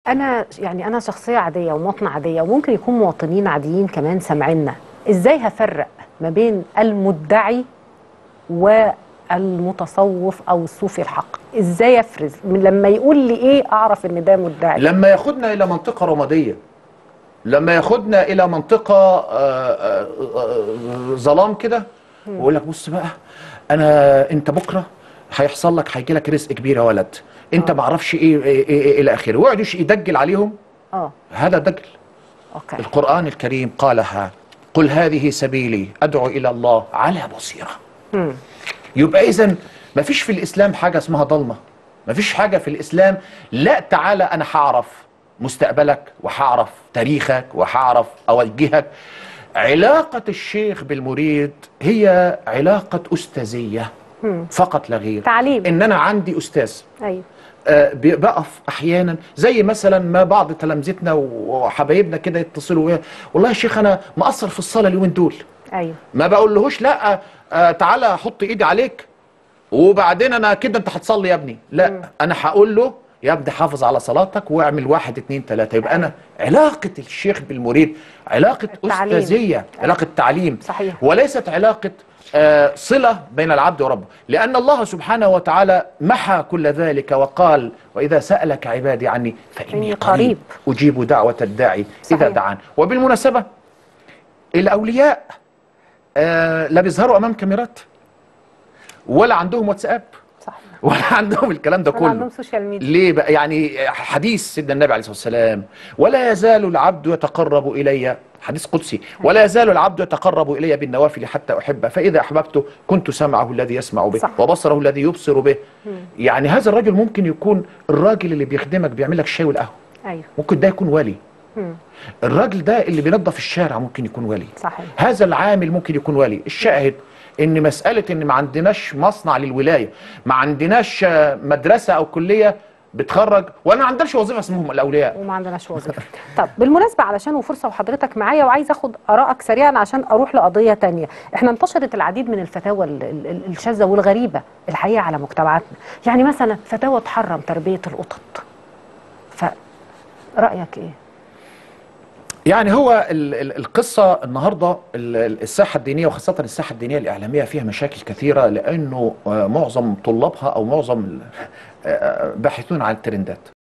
انا يعني انا شخصيه عاديه ومواطنه عاديه وممكن يكون مواطنين عاديين كمان سامعينا ازاي هفرق ما بين المدعي والمتصوف او الصوفي الحق ازاي افرز من لما يقول لي ايه اعرف ان ده مدعي لما ياخدنا الى منطقه رماديه لما ياخدنا الى منطقه آه، آه، آه، ظلام كده ويقول لك بص بقى انا انت بكره هيحصل لك هيجي لك رزق كبير يا ولد انت ما اعرفش ايه ايه ايه إيه الى اخره ويقعد يش- يدجل عليهم اه هذا دجل اوكي القران الكريم قالها قل هذه سبيلي ادعو الى الله على بصيره مم. يبقى اذا ما فيش في الاسلام حاجه اسمها ضلمه ما فيش حاجه في الاسلام لا تعالى انا هعرف مستقبلك وهعرف تاريخك وهعرف اوجهك علاقه الشيخ بالمريد هي علاقه استاذيه فقط لا غير تعليم. ان انا عندي استاذ ايوه آه، بي- بقف احيانا زي مثلا ما بعض تلامذتنا وحبايبنا كده يتصلوا بيا والله يا شيخ انا مقصر في الصلاه اليومين دول ايوه ما بقولهوش لا آه تعالى حط ايدي عليك وبعدين انا كده انت هتصلي يا ابني لا انا هقول له يا ابني حافظ على صلاتك واعمل واحد اتنين تلاته يبقى انا علاقه الشيخ بالمريد علاقه التعليم. استاذيه علاقه تعليم صحيح. وليست علاقه آه صله بين العبد وربه لان الله سبحانه وتعالى محى كل ذلك وقال واذا سالك عبادي عني إني فاني قريب. قريب اجيب دعوه الداعي اذا صحيح. دعان وبالمناسبه الاولياء آه لا بيظهروا امام كاميرات ولا عندهم واتساب صح ولا عندهم الكلام ده ولا كله عندهم سوشيال ميديا ليه بقى يعني حديث سيدنا النبي عليه الصلاه والسلام ولا يزال العبد يتقرب الي حديث قدسي ولا يزال العبد يتقرب الي بالنوافل حتى احبه فاذا احببته كنت سمعه الذي يسمع به صح. وبصره الذي يبصر به يعني هذا الرجل ممكن يكون الراجل اللي بيخدمك بيعمل لك الشاي والقهوه ايوه ممكن ده يكون ولي مم. الراجل ده اللي بينظف الشارع ممكن يكون ولي صحيح. هذا العامل ممكن يكون ولي الشاهد ان مساله ان ما عندناش مصنع للولايه ما عندناش آه، مدرسه او كليه بتخرج ولا ما عندناش وظيفه اسمهم الاولياء وما عندناش وظيفه طب بالمناسبه علشان وفرصه وحضرتك معايا وعايز اخد ارائك سريعا عشان اروح لقضيه تانية احنا انتشرت العديد من الفتاوى ال- ال- ال- الشاذه والغريبه الحقيقه على مجتمعاتنا يعني مثلا فتاوى تحرم تربيه القطط فرايك ايه يعني هو ال- ال- القصة النهاردة ال- ال- الساحة الدينية وخاصة الساحة الدينية الإعلامية فيها مشاكل كثيرة لأنه آه، معظم طلابها أو معظم ال- آه، باحثون عن الترندات